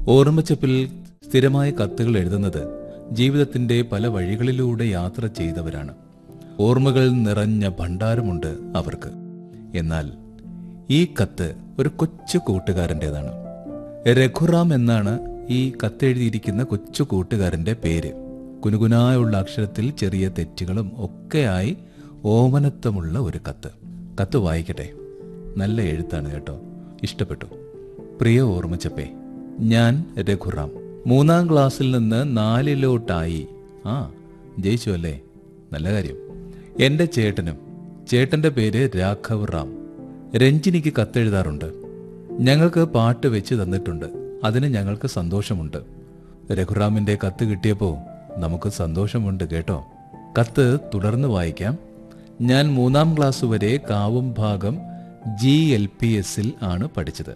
ഓർമ്മച്ചപ്പിൽ സ്ഥിരമായ കത്തുകൾ എഴുതുന്നത് ജീവിതത്തിന്റെ പല വഴികളിലൂടെ യാത്ര ചെയ്തവരാണ് ഓർമ്മകൾ നിറഞ്ഞ ഭണ്ഡാരമുണ്ട് അവർക്ക് എന്നാൽ ഈ കത്ത് ഒരു കൊച്ചു കൂട്ടുകാരൻ്റെതാണ് രഘുറാം എന്നാണ് ഈ കത്തെഴുതിയിരിക്കുന്ന കൊച്ചു കൂട്ടുകാരന്റെ പേര് കുനുകുനായുള്ള അക്ഷരത്തിൽ ചെറിയ തെറ്റുകളും ഒക്കെയായി ഓമനത്വമുള്ള ഒരു കത്ത് കത്ത് വായിക്കട്ടെ നല്ല എഴുത്താണ് കേട്ടോ ഇഷ്ടപ്പെട്ടു പ്രിയ ഓർമ്മച്ചപ്പേ ഞാൻ രഘുറാം മൂന്നാം ക്ലാസ്സിൽ നിന്ന് നാലിലോട്ടായി ആ ജയിച്ചു അല്ലേ നല്ല കാര്യം എന്റെ ചേട്ടനും ചേട്ടന്റെ പേര് രാഘവ് റാം രഞ്ജിനിക്ക് കത്തെഴുതാറുണ്ട് ഞങ്ങൾക്ക് പാട്ട് വെച്ച് തന്നിട്ടുണ്ട് അതിന് ഞങ്ങൾക്ക് സന്തോഷമുണ്ട് രഘുറാമിന്റെ കത്ത് കിട്ടിയപ്പോൾ നമുക്ക് സന്തോഷമുണ്ട് കേട്ടോ കത്ത് തുടർന്ന് വായിക്കാം ഞാൻ മൂന്നാം ക്ലാസ് വരെ കാവും ഭാഗം ജി എൽ പി എസിൽ ആണ് പഠിച്ചത്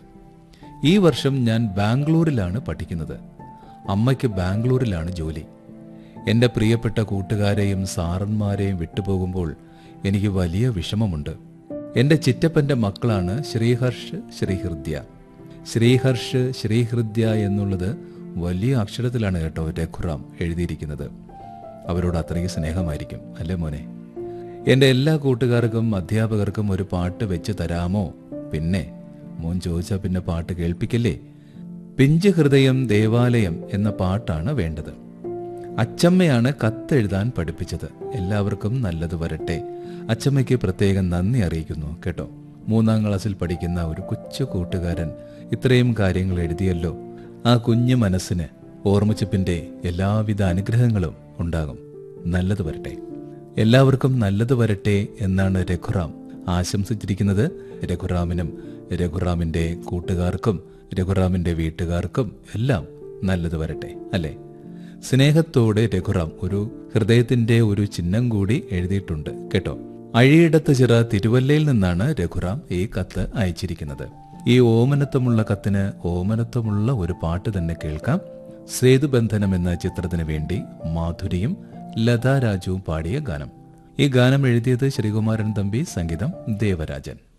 ഈ വർഷം ഞാൻ ബാംഗ്ലൂരിലാണ് പഠിക്കുന്നത് അമ്മയ്ക്ക് ബാംഗ്ലൂരിലാണ് ജോലി എൻ്റെ പ്രിയപ്പെട്ട കൂട്ടുകാരെയും സാറന്മാരെയും വിട്ടുപോകുമ്പോൾ എനിക്ക് വലിയ വിഷമമുണ്ട് എൻ്റെ ചിറ്റപ്പൻ്റെ മക്കളാണ് ശ്രീഹർഷ് ശ്രീഹൃദ്യ ശ്രീഹർഷ് ശ്രീഹൃദ്യ എന്നുള്ളത് വലിയ അക്ഷരത്തിലാണ് കേട്ടോ രഘുറാം എഴുതിയിരിക്കുന്നത് അവരോട് അത്രയ്ക്ക് സ്നേഹമായിരിക്കും അല്ലേ മോനെ എൻ്റെ എല്ലാ കൂട്ടുകാർക്കും അധ്യാപകർക്കും ഒരു പാട്ട് വെച്ച് തരാമോ പിന്നെ മോൻ ചോദിച്ചാൽ പിന്നെ പാട്ട് കേൾപ്പിക്കല്ലേ പിഞ്ച് ഹൃദയം ദേവാലയം എന്ന പാട്ടാണ് വേണ്ടത് അച്ചമ്മയാണ് കത്തെഴുതാൻ പഠിപ്പിച്ചത് എല്ലാവർക്കും നല്ലത് വരട്ടെ അച്ചമ്മയ്ക്ക് പ്രത്യേകം നന്ദി അറിയിക്കുന്നു കേട്ടോ മൂന്നാം ക്ലാസ്സിൽ പഠിക്കുന്ന ഒരു കൊച്ചു കൂട്ടുകാരൻ ഇത്രയും കാര്യങ്ങൾ എഴുതിയല്ലോ ആ കുഞ്ഞു മനസ്സിന് ഓർമ്മച്ചിപ്പിന്റെ എല്ലാവിധ അനുഗ്രഹങ്ങളും ഉണ്ടാകും നല്ലത് വരട്ടെ എല്ലാവർക്കും നല്ലത് വരട്ടെ എന്നാണ് രഘുറാം ആശംസിച്ചിരിക്കുന്നത് രഘുറാമിനും രഘുറാമിന്റെ കൂട്ടുകാർക്കും രഘുറാമിന്റെ വീട്ടുകാർക്കും എല്ലാം നല്ലത് വരട്ടെ അല്ലേ സ്നേഹത്തോടെ രഘുറാം ഒരു ഹൃദയത്തിന്റെ ഒരു ചിഹ്നം കൂടി എഴുതിയിട്ടുണ്ട് കേട്ടോ അഴിയിടത്ത് ചിറ തിരുവല്ലയിൽ നിന്നാണ് രഘുറാം ഈ കത്ത് അയച്ചിരിക്കുന്നത് ഈ ഓമനത്വമുള്ള കത്തിന് ഓമനത്വമുള്ള ഒരു പാട്ട് തന്നെ കേൾക്കാം സേതുബന്ധനം എന്ന ചിത്രത്തിന് വേണ്ടി മാധുരിയും ലതാ രാജുവും പാടിയ ഗാനം ഈ ഗാനം എഴുതിയത് ശ്രീകുമാരൻ തമ്പി സംഗീതം ദേവരാജൻ